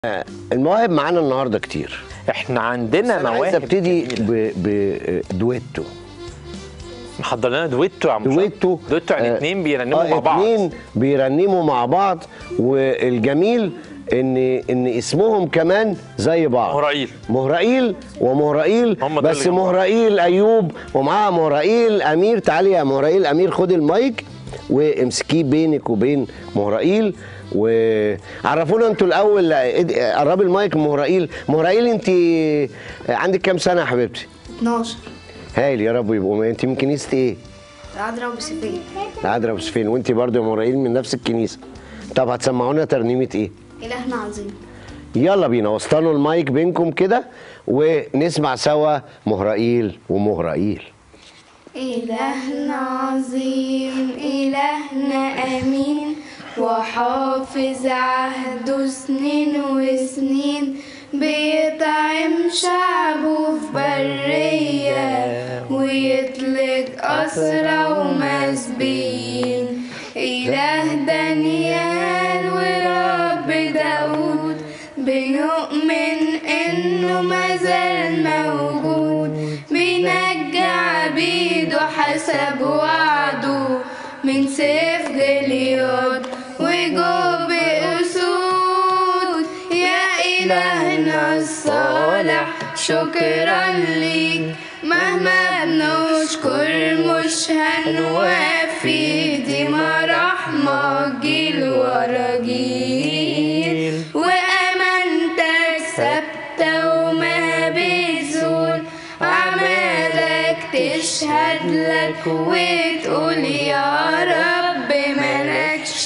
المواهب معانا النهارده كتير احنا عندنا انا عايز مواهب ابتدي جميلة. بدويتو محضر لنا دويتو يا عم مشرف. دويتو دويتو يعني آه، اتنين بيرنموا آه مع بعض اتنين بيرنموا مع بعض والجميل ان ان اسمهم كمان زي بعض مهرائيل. مهرائيل ومهرائيل هم دول بس اللي جنب بعض. مهرائيل ايوب ومعاها مهرائيل امير تعالي يا مهرائيل امير خدي المايك وامسكيه بينك وبين مهرائيل وعرفونا انتوا الاول اد- قربي المايك من مهرائيل مهرائيل انت عندك كام سنه يا حبيبتي 12 هايل يا رب يبقوا انت من كنيسه ايه اضرب سفين العذراء وسفين وانت برضه يا مرايل من نفس الكنيسه طب هتسمعونا ترنيمه ايه الهنا عظيم يلا بينا وسطنوا المايك بينكم كده ونسمع سوا مهرائيل ومهرائيل إلهنا عظيم إلهنا أمين وحافظ عهده سنين وسنين بيطعم شعبه في برية ويطلق أسرى ومسبيين إله دانيال ورب داود بنؤمن إنه مازال موجود بينجى عبيده حسب وعده من سيف جليود وجوب أسود يا إلهنا الصالح شكرا ليك مهما بنشكر مش هنوفي دي مراحمك جيل ورا جيل وأمانتك ثابتة وما بتزول أعمالك تشهد لك وتقول يا رب ملكش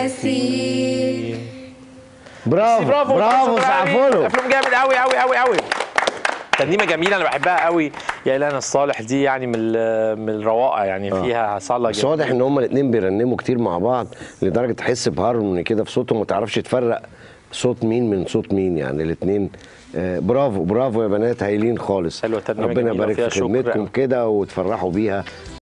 مثيل برافو برافو برافو سقفوا له افلام جامد قوي قوي قوي قوي ترنيمه جميله انا بحبها قوي يا إلهنا الصالح دي يعني من ال- من الروائع يعني فيها صلاه بس واضح ان هما الاثنين بيرنموا كتير مع بعض لدرجه تحس بهارموني كده في صوتهم ما تعرفش تفرق صوت مين من صوت مين يعني الاثنين برافو برافو يا بنات هايلين خالص حلوة، ترنيمة ربنا جميلة يبارك وفيها في شكر خدمتكم قوي. كده وتفرحوا بيها